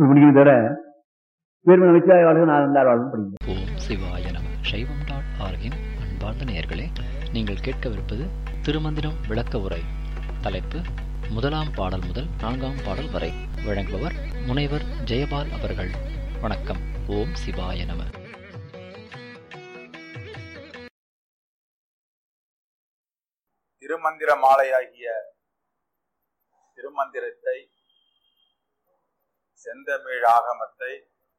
பிடிக்கும் தவிர வேறு வச்சா வாழ்க்கை நான் இருந்தால் வாழ்க்கை பிடிக்கும் ஓம் சிவாய நம சைவம் டாட் ஆர்கின் அன்பார்ந்த நேயர்களே நீங்கள் கேட்கவிருப்பது திருமந்திரம் விளக்க உரை தலைப்பு முதலாம் பாடல் முதல் நான்காம் பாடல் வரை வழங்குபவர் முனைவர் ஜெயபால் அவர்கள் வணக்கம் ஓம் சிவாய நம திருமந்திர மாலையாகிய திருமந்திரத்தை செந்தமிழ் ஆகமத்தை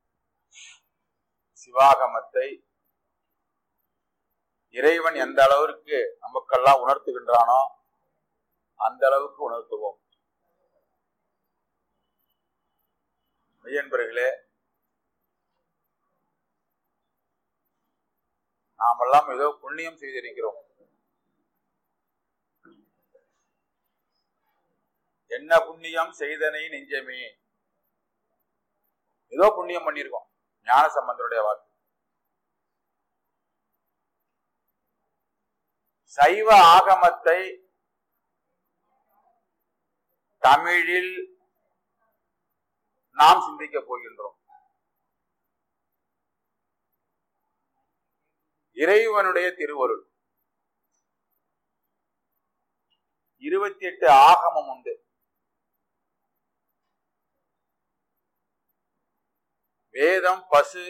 சிவாகமத்தை இறைவன் எந்த அளவிற்கு நமக்கெல்லாம் உணர்த்துகின்றானோ அந்த அளவுக்கு உணர்த்துவோம் மெய்யன்பர்களே நாமெல்லாம் ஏதோ புண்ணியம் செய்திருக்கிறோம் என்ன புண்ணியம் செய்தனை நெஞ்சமே ஏதோ புண்ணியம் பண்ணியிருக்கோம் ஞான சம்பந்தருடைய வாக்கு சைவ ஆகமத்தை தமிழில் நாம் சிந்திக்க போகின்றோம் இறைவனுடைய திருவருள் இருபத்தி எட்டு ஆகமம் உண்டு வேதம் பசு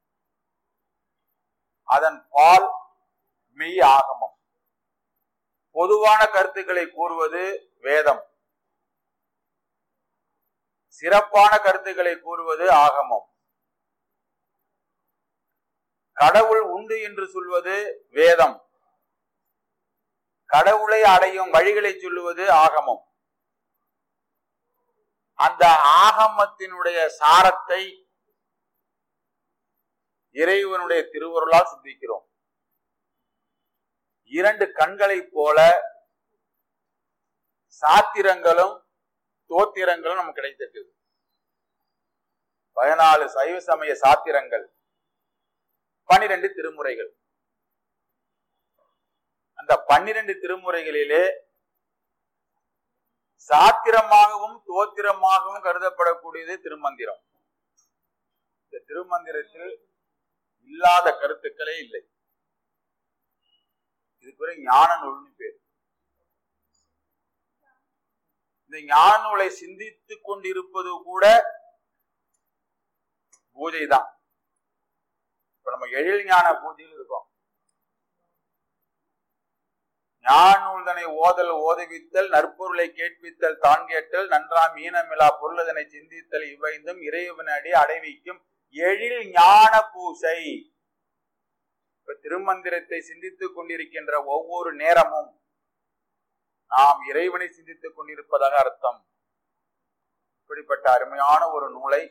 அதன் பால் மெய் ஆகமம் பொதுவான கருத்துக்களை கூறுவது வேதம் சிறப்பான கருத்துக்களை கூறுவது ஆகமம் கடவுள் உண்டு என்று சொல்வது வேதம் கடவுளை அடையும் வழிகளை சொல்லுவது ஆகமம் அந்த ஆகமத்தினுடைய சாரத்தை இறைவனுடைய திருவருளால் சிந்திக்கிறோம் இரண்டு கண்களைப் போல சாத்திரங்களும் தோத்திரங்களும் நமக்கு கிடைத்திருக்குது பதினாலு சைவ சமய சாத்திரங்கள் பனிரெண்டு திருமுறைகள் அந்த பன்னிரண்டு திருமுறைகளிலே சாத்திரமாகவும் தோத்திரமாகவும் கருதப்படக்கூடியது திருமந்திரம் இந்த திருமந்திரத்தில் இல்லாத கருத்துக்களே இல்லை இதுக்கு பேரு ஞான நூல்னு பேர் இந்த ஞான நூலை சிந்தித்துக் கொண்டிருப்பது கூட பூஜை தான் இப்ப நம்ம எழில் ஞான பூஜையில் இருக்கோம் ஞான நூல்தனை ஓதல் ஓதுவித்தல் நற்பொருளை கேட்பித்தல் தான் கேட்டல் நன்றாம் ஈனமிலா பொருளதனை சிந்தித்தல் இவைந்தும் இறைவனடி அடைவிக்கும் எழில் ஞான பூசை இப்ப திருமந்திரத்தை சிந்தித்துக் கொண்டிருக்கின்ற ஒவ்வொரு நேரமும் நாம் இறைவனை சிந்தித்துக் கொண்டிருப்பதாக அர்த்தம் இப்படிப்பட்ட அருமையான ஒரு நூலை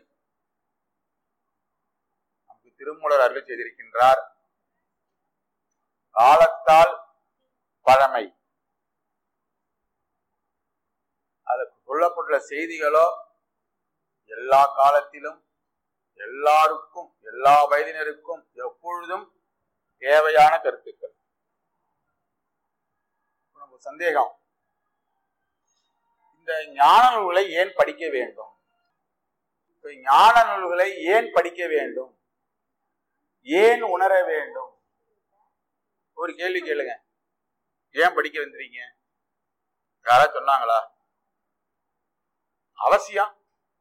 நமக்கு திருமூலர் அருள் செய்திருக்கின்றார் காலத்தால் பழமை அதுக்கு சொல்லப்பட்டுள்ள செய்திகளோ எல்லா காலத்திலும் எல்லாருக்கும் எல்லா வயதினருக்கும் எப்பொழுதும் தேவையான கருத்துக்கள் நமக்கு சந்தேகம் இந்த ஞான நூல்களை ஏன் படிக்க வேண்டும் இப்ப ஞான நூல்களை ஏன் படிக்க வேண்டும் ஏன் உணர வேண்டும் ஒரு கேள்வி கேளுங்க ஏன் படிக்க வந்துறீங்க யாராவது சொன்னாங்களா அவசியம்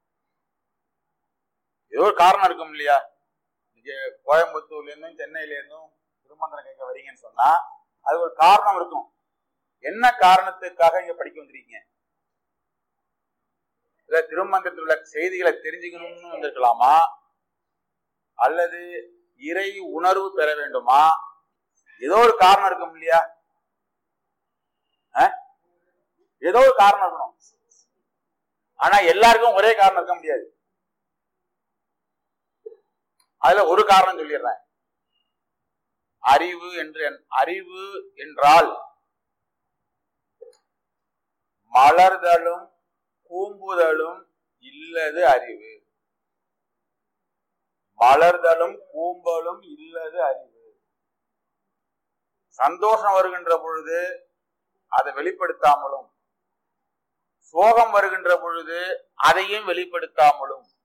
ஏதோ ஒரு காரணம் இருக்கும் இல்லையா நீங்க கோயம்புத்தூர்ல இருந்தும் சென்னையில இருந்தும் திருமந்திரம் கேட்க வரீங்கன்னு சொன்னா அது ஒரு காரணம் இருக்கும் என்ன காரணத்துக்காக இங்க படிக்க வந்திருக்கீங்க இல்ல திருமந்திரத்தில் உள்ள செய்திகளை தெரிஞ்சுக்கணும்னு வந்திருக்கலாமா அல்லது இறை உணர்வு பெற வேண்டுமா ஏதோ ஒரு காரணம் இருக்கும் இல்லையா ஏதோ ஒரு காரணம் இருக்கணும் ஆனா எல்லாருக்கும் ஒரே காரணம் இருக்க முடியாது அதுல ஒரு காரணம் சொல்லிடுறேன் அறிவு என்று அறிவு என்றால் மலர்தலும் கூம்புதலும் இல்லது அறிவு மலர்தலும் கூம்பலும் இல்லது அறிவு சந்தோஷம் வருகின்ற பொழுது அதை வெளிப்படுத்தாமலும் சோகம் வருகின்ற பொழுது அதையும் வெளிப்படுத்தாமலும்